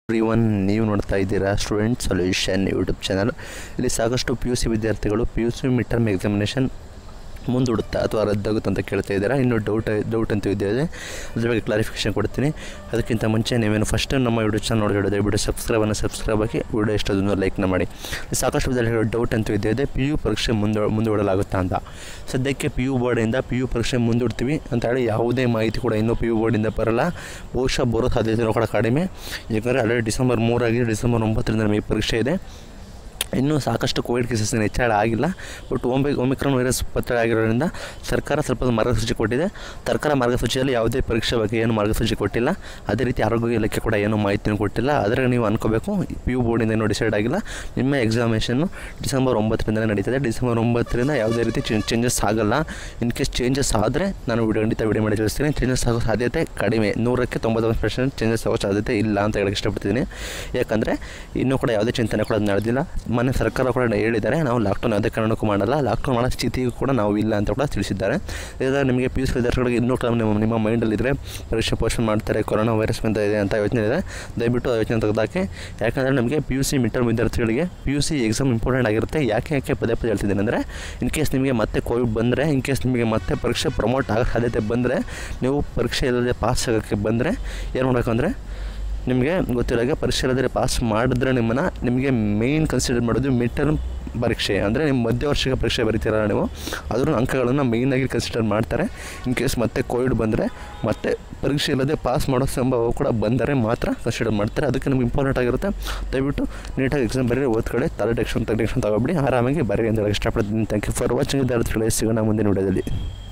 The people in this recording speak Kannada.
ಎವ್ರಿ ಒನ್ ನೀವು ನೋಡ್ತಾ ಇದ್ದೀರಾ ಸ್ಟೂಡೆಂಟ್ ಸೊಲ್ಯೂಷನ್ ಯೂಟ್ಯೂಬ್ ಚಾನಲ್ ಇಲ್ಲಿ ಸಾಕಷ್ಟು ಪಿ ಯು ಸಿ ವಿದ್ಯಾರ್ಥಿಗಳು P U C mid term examination ಮುಂದೂಡುತ್ತಾ ಅಥವಾ ರದ್ದಾಗುತ್ತಾ ಅಂತ ಕೇಳ್ತಾ ಇದ್ದೀರಾ ಇನ್ನೂ ಡೌಟ್ ಡೌಟ್ ಅಂತೂ ಇದೆ ಅದ್ರ ಬಗ್ಗೆ ಕ್ಲಾರಿಫಿಕೇಷನ್ ಕೊಡ್ತೀನಿ ಅದಕ್ಕಿಂತ ಮುಂಚೆ ನೀವೇನು ಫಸ್ಟ್ ನಮ್ಮ ಯೂಟ್ಯೂಬ್ ಚಾನಲ್ ನೋಡಿ ದಯವಿಟ್ಟು ಸಬ್ಸ್ಕ್ರೈಬನ್ನು ಸಬ್ಸ್ಕ್ರೈಬ್ ಆಗಿ ವಿಡಿಯೋ ಇಷ್ಟೊಂದು ಲೈಕ್ನ ಮಾಡಿ ಸಾಕಷ್ಟು ವಿದ್ಯಾರ್ಥಿಗಳು ಡೌಟ್ ಅಂತೂ ಇದೆ ಇದೆ ಪಿ ಯು ಪರೀಕ್ಷೆ ಮುಂದೆ ಮುಂದೂಡಲಾಗುತ್ತಾ ಅಂತ ಸದ್ಯಕ್ಕೆ ಪಿ ಯು ಬೋರ್ಡಿಂದ ಪಿ ಯು ಪರೀಕ್ಷೆ ಮುಂದೂಡ್ತೀವಿ ಅಂತ ಹೇಳಿ ಯಾವುದೇ ಮಾಹಿತಿ ಕೂಡ ಇನ್ನೂ ಪಿ ಯು ಬೋರ್ಡಿಂದ ಬರಲ್ಲ ಬಹುಶಃ ಬರೋ ಸಾಧ್ಯತೆಯೂ ಕೂಡ ಕಡಿಮೆ ಯಾಕಂದರೆ ಆಲ್ರೆಡಿ ಡಿಸೆಂಬರ್ ಮೂರಾಗಿದೆ ಡಿಸೆಂಬರ್ ಒಂಬತ್ತರಿಂದ ನಮಗೆ ಪರೀಕ್ಷೆ ಇದೆ ಇನ್ನೂ ಸಾಕಷ್ಟು ಕೋವಿಡ್ ಕೇಸಸ್ ಹೆಚ್ಚಳ ಆಗಿಲ್ಲ ಬಟ್ ಒಮ್ಮೆ ಒಮಿಕ್ರಾನ್ ವೈರಸ್ ಪತ್ತೆ ಆಗಿರೋದ್ರಿಂದ ಸರ್ಕಾರ ಸ್ವಲ್ಪ ಮಾರ್ಗಸೂಚಿ ಕೊಟ್ಟಿದೆ ಸರ್ಕಾರ ಮಾರ್ಗಸೂಚಿಯಲ್ಲಿ ಯಾವುದೇ ಪರೀಕ್ಷೆ ಬಗ್ಗೆ ಏನು ಮಾರ್ಗಸೂಚಿ ಕೊಟ್ಟಿಲ್ಲ ಅದೇ ರೀತಿ ಆರೋಗ್ಯ ಇಲಾಖೆ ಕೂಡ ಏನೂ ಮಾಹಿತಿನೂ ಕೊಟ್ಟಿಲ್ಲ ಆದರೆ ನೀವು ಅನ್ಕೋಬೇಕು ಪಿ ಯು ಬೋರ್ಡಿಂದ ಇನ್ನೂ ಡಿಸೈಡ್ ಆಗಿಲ್ಲ ನಿಮ್ಮ ಎಕ್ಸಾಮಿನೇಷನ್ನು ಡಿಸೆಂಬರ್ ಒಂಬತ್ತರಿಂದ ನಡೀತದೆ ಡಿಸೆಂಬರ್ ಒಂಬತ್ತರಿಂದ ಯಾವುದೇ ರೀತಿ ಚೇಂಜಸ್ ಆಗಲ್ಲ ಇನ್ ಕೇಸ್ ಚೇಂಜಸ್ ಆದರೆ ನಾನು ವಿಡಿಯೋ ಖಂಡಿತ ವಿಡಿಯೋ ಮಾಡಿ ತಿಳಿಸ್ತೀನಿ ಚೇಂಜಸ್ ಆಗೋ ಸಾಧ್ಯತೆ ಕಡಿಮೆ ನೂರಕ್ಕೆ ತೊಂಬತ್ತೊಂಬತ್ತು ಪರ್ಸೆಂಟ್ ಚೇಂಜಸ್ ಆಗೋ ಸಾಧ್ಯತೆ ಇಲ್ಲ ಅಂತ ಹೇಳಕ್ಕೆ ಇಷ್ಟಪಡ್ತೀನಿ ಯಾಕಂದರೆ ಇನ್ನೂ ಕೂಡ ಯಾವುದೇ ಚಿಂತನೆ ಕೂಡ ನಡೆದಿಲ್ಲ ಮೊನ್ನೆ ಸರ್ಕಾರ ಕೂಡ ಹೇಳಿದ್ದಾರೆ ನಾವು ಲಾಕ್ಡೌನ್ ಯಾವುದೇ ಕಾರಣಕ್ಕೂ ಮಾಡಲ್ಲ ಲಾಕ್ಡೌನ್ ಮಾಡೋ ಸ್ಥಿತಿಗೂ ಕೂಡ ನಾವು ಇಲ್ಲ ಅಂತ ಕೂಡ ತಿಳಿಸಿದ್ದಾರೆ ಇದರ ನಿಮಗೆ ಪಿ ಯು ಸಿ ವಿದ್ಯಾರ್ಥಿಗಳಿಗೆ ಇನ್ನೂ ಕೂಡ ನಿಮ್ಮ ನಿಮ್ಮ ಮೈಂಡಲ್ಲಿದ್ದರೆ ಪರೀಕ್ಷೆ ಪೋಸ್ಟ್ಪೋನ್ ಮಾಡ್ತಾರೆ ಕೊರೋನಾ ವೈರಸ್ ಬಂದ ಇದೆ ಅಂತ ಯೋಚನೆ ಇದೆ ದಯವಿಟ್ಟು ಆ ಯೋಚನೆ ತೆಗೆದಾಕಿ ಯಾಕಂದರೆ ನಮಗೆ P U C mid term ವಿದ್ಯಾರ್ಥಿಗಳಿಗೆ P U C exam important ಆಗಿರುತ್ತೆ ಯಾಕೆ ಯಾಕೆ ಪದೇ ಪದೇ ಹೇಳ್ತಿದ್ದೀನಿ ಅಂದರೆ ಇನ್ ಕೇಸ್ ನಿಮಗೆ ಮತ್ತೆ ಕೋವಿಡ್ ಬಂದರೆ ಇನ್ ಕೇಸ್ ನಿಮಗೆ ಮತ್ತೆ ಪರೀಕ್ಷೆ ಪ್ರಮೋಟ್ ಆಗೋ ಸಾಧ್ಯತೆ ಬಂದರೆ ನೀವು ಪರೀಕ್ಷೆ ಇಲ್ಲದೆ ಪಾಸ್ ಆಗೋಕ್ಕೆ ಬಂದರೆ ಏನು ಮಾಡಬೇಕು ಅಂದರೆ ನಿಮಗೆ ಗೊತ್ತಿರೋಗೆ ಪರೀಕ್ಷೆ ಇಲ್ಲದೆ ಪಾಸ್ ಮಾಡಿದ್ರೆ ನಿಮ್ಮನ್ನು ನಿಮಗೆ ಮೇಯ್ನ್ ಕನ್ಸಿಡರ್ ಮಾಡೋದು ಮಿಡ್ ಟರ್ಮ್ ಪರೀಕ್ಷೆ ಅಂದರೆ ನಿಮ್ಮ ಮಧ್ಯವರ್ಷಿಕ ಪರೀಕ್ಷೆ ಬರೀತೀರಲ್ಲ ನೀವು ಅದರ ಅಂಕಗಳನ್ನು ಮೇಯ್ನಾಗಿ ಕನ್ಸಿಡರ್ ಮಾಡ್ತಾರೆ ಇನ್ ಕೇಸ್ ಮತ್ತೆ ಕೋವಿಡ್ ಬಂದರೆ ಮತ್ತೆ ಪರೀಕ್ಷೆ ಇಲ್ಲದೆ ಪಾಸ್ ಮಾಡೋ ಸಂಭವ ಕೂಡ ಬಂದರೆ ಮಾತ್ರ ಕನ್ಸಿಡರ್ ಮಾಡ್ತಾರೆ ಅದಕ್ಕೆ ನಿಮ್ಗೆ ಇಂಪಾರ್ಟೆಂಟ್ ಆಗಿರುತ್ತೆ ದಯವಿಟ್ಟು ನೀಟಾಗಿ ಎಕ್ಸಾಮ್ ಬರೀ ಓದ್ ಕಡೆ ತಲೆ ಟೆಕ್ಷನ್ ಟೆಕ್ಷನ್ ತಗೊಬಿಡಿ ಆರಾಮಾಗಿ ಬರೀ ಅಂತ ಹೇಳಕ್ಕೆ ಇಷ್ಟಪಡ್ತೀನಿ ಥ್ಯಾಂಕ್ ಯು ಫಾರ್ ವಾಚಿಂಗ್ ವಿದ್ಯಾರ್ಥಿಗಳೇ ಸಿಗೋಣ ಮುಂದಿನ ವಿಡಿಯೋದಲ್ಲಿ